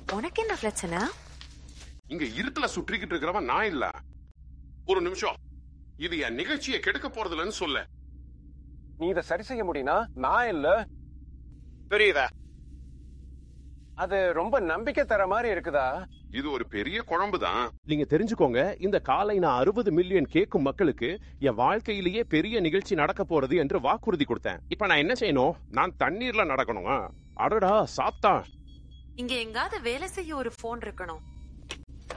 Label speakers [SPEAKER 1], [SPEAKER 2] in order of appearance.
[SPEAKER 1] உனக்கு என்ன பிரச்சனை
[SPEAKER 2] இங்க இருட்டுல சுற்றிக்கிட்டு இருக்கிறவன் நான் இல்ல ஒரு நிமிஷம் இது என் நிகழ்ச்சியை கெடுக்க போறதில்லன்னு சொல்ல
[SPEAKER 3] நீ இதை சரி செய்ய முடியும்னா நான் இல்ல
[SPEAKER 4] புரியுதா
[SPEAKER 3] அது ரொம்ப நம்பிக்கை தர மாதிரி இருக்குதா
[SPEAKER 2] இது ஒரு பெரிய குழம்பு தான்
[SPEAKER 5] நீங்க தெரிஞ்சுக்கோங்க இந்த காலை நான் அறுபது மில்லியன் கேட்கும் மக்களுக்கு என் வாழ்க்கையிலேயே பெரிய நிகழ்ச்சி நடக்க போறது என்று வாக்குறுதி கொடுத்தேன் இப்ப நான் என்ன செய்யணும் நான் தண்ணீர்ல நடக்கணுமா அடடா சாத்தா
[SPEAKER 1] இங்க எங்காவது வேலை செய்ய ஒரு போன் இருக்கணும்